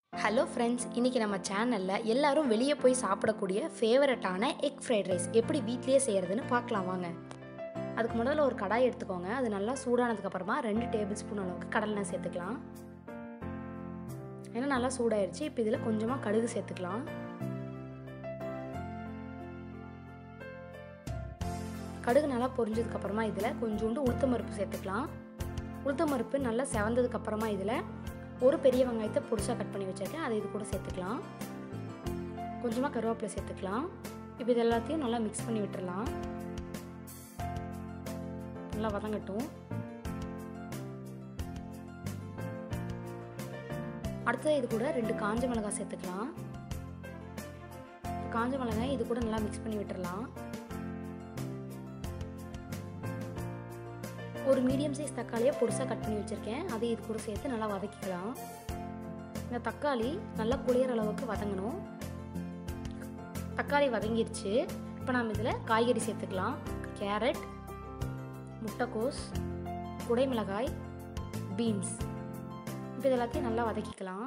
hello friends இன்றைக்கி நம்ம சேனலில் எல்லாரும் வெளியே போய் சாப்பிடக்கூடிய ஃபேவரட்டான எக் ஃப்ரைட் ரைஸ் எப்படி வீட்லேயே செய்கிறதுன்னு பார்க்கலாம் வாங்க அதுக்கு முதல்ல ஒரு கடாய் எடுத்துக்கோங்க அது நல்லா சூடானதுக்கப்புறமா ரெண்டு டேபிள் ஸ்பூன் அளவுக்கு கடலெண்ணெய் சேர்த்துக்கலாம் ஏன்னா நல்லா சூடாயிருச்சு இப்போ இதில் கொஞ்சமாக கடுகு சேர்த்துக்கலாம் கடுகு நல்லா பொரிஞ்சதுக்கப்புறமா இதில் கொஞ்சோண்டு உளுத்தம் பருப்பு சேர்த்துக்கலாம் உளுத்தம் பருப்பு நல்லா செவந்ததுக்கப்புறமா இதில் ஒரு பெரிய வெங்காயத்தை பொடிசாக கட் பண்ணி வச்சுருக்கேன் அதை இது கூட சேர்த்துக்கலாம் கொஞ்சமாக கருவேப்பிலை சேர்த்துக்கலாம் இப்போ இது எல்லாத்தையும் நல்லா மிக்ஸ் பண்ணி விட்டுறலாம் நல்லா வதங்கட்டும் அடுத்தது இது கூட ரெண்டு காஞ்ச மிளகாய் சேர்த்துக்கலாம் காஞ்ச மிளகாய் இது கூட நல்லா மிக்ஸ் பண்ணி விட்டுறலாம் ஒரு மீடியம் சைஸ் தக்காளியை பொடிசாக கட் பண்ணி வச்சுருக்கேன் அதை இது கூட சேர்த்து நல்லா வதக்கிக்கலாம் இந்த தக்காளி நல்லா குளிர அளவுக்கு வதங்கணும் தக்காளி வதங்கிருச்சு இப்போ நம்ம இதில் காய்கறி சேர்த்துக்கலாம் கேரட் முட்டைக்கோஸ் குடைமிளகாய் பீன்ஸ் இப்போ இது எல்லாத்தையும் நல்லா வதக்கிக்கலாம்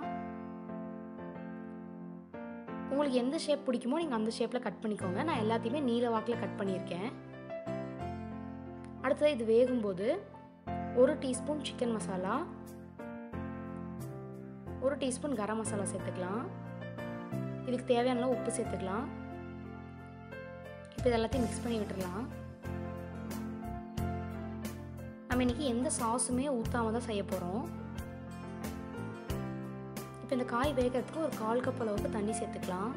உங்களுக்கு எந்த ஷேப் பிடிக்குமோ நீங்கள் அந்த ஷேப்பில் கட் பண்ணிக்கோங்க நான் எல்லாத்தையுமே நீல வாக்கில் கட் பண்ணியிருக்கேன் அடுத்தது இது வேகும்போது ஒரு டீஸ்பூன் சிக்கன் மசாலா ஒரு டீஸ்பூன் கரம் மசாலா சேர்த்துக்கலாம் இதுக்கு தேவையான உப்பு சேர்த்துக்கலாம் இப்போ இது எல்லாத்தையும் மிக்ஸ் பண்ணி விட்டுடலாம் நம்ம இன்னைக்கு எந்த சாஸுமே ஊற்றாம தான் செய்ய போகிறோம் இப்போ இந்த காய் வேகிறதுக்கு ஒரு கால் கப் அளவுக்கு தண்ணி சேர்த்துக்கலாம்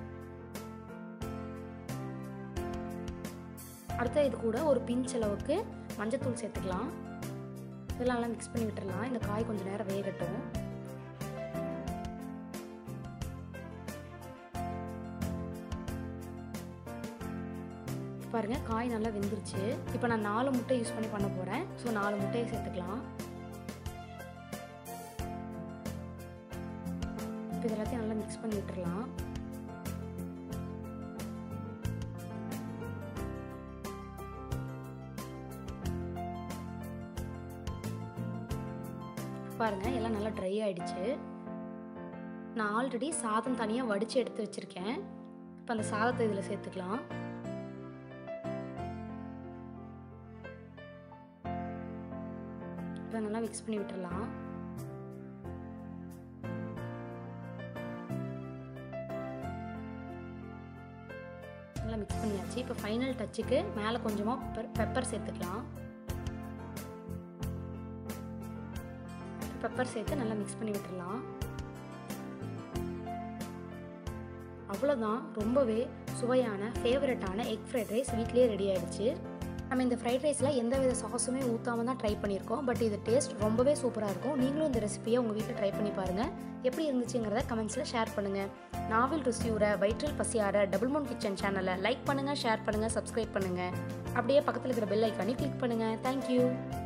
அடுத்த இது கூட ஒரு பிஞ்ச் அளவுக்கு மஞ்சத்தூள் சேர்த்துக்கலாம் இதெல்லாம் நல்லா மிக்ஸ் பண்ணி விட்டுறலாம் இந்த காய் கொஞ்சம் நேரம் வேகட்டும் பாருங்க காய் நல்லா வெந்துருச்சு இப்போ நான் நாலு முட்டை யூஸ் பண்ணி பண்ண போகிறேன் ஸோ நாலு முட்டையை சேர்த்துக்கலாம் இப்போ இது எல்லாத்தையும் நல்லா மிக்ஸ் பண்ணி விட்டுறலாம் பாருங்க எல்லாம் நல்லா ட்ரை ஆயிடுச்சு நான் ஆல்ரெடி சாதம் தனியாக வடித்து எடுத்து வச்சுருக்கேன் இப்போ அந்த சாதத்தை இதில் சேர்த்துக்கலாம் இதை நல்லா மிக்ஸ் பண்ணி விட்டுடலாம் நல்லா மிக்ஸ் பண்ணியாச்சு இப்போ ஃபைனல் டச்சுக்கு மேலே கொஞ்சமாக பெப்பர் சேர்த்துக்கலாம் பெப்பர் சேர்த்து நல்லா மிக்ஸ் பண்ணி விட்டுடலாம் அவ்வளோதான் ரொம்பவே சுவையான ஃபேவரட்டான எக் ஃப்ரைட் ரைஸ் வீட்லேயே ரெடி ஆகிடுச்சு நம்ம இந்த ஃப்ரைட் ரைஸில் எந்த வித சாஸுமே ஊற்றாம தான் ட்ரை பண்ணியிருக்கோம் பட் இது டேஸ்ட் ரொம்பவே சூப்பராக இருக்கும் நீங்களும் இந்த ரெசிபியை உங்கள் வீட்டில் ட்ரை பண்ணி பாருங்கள் எப்படி இருந்துச்சுங்கிறத கமெண்ட்ஸில் ஷேர் பண்ணுங்கள் நாவல் ருசியூரை வயிற்றில் பசியார டபுள் மூன் கிச்சன் சேனலை லைக் பண்ணுங்கள் ஷேர் பண்ணுங்கள் சப்ஸ்கிரைப் பண்ணுங்கள் அப்படியே பக்கத்தில் இருக்கிற பெல் ஐக்கானே கிளிக் பண்ணுங்கள் தேங்க்யூ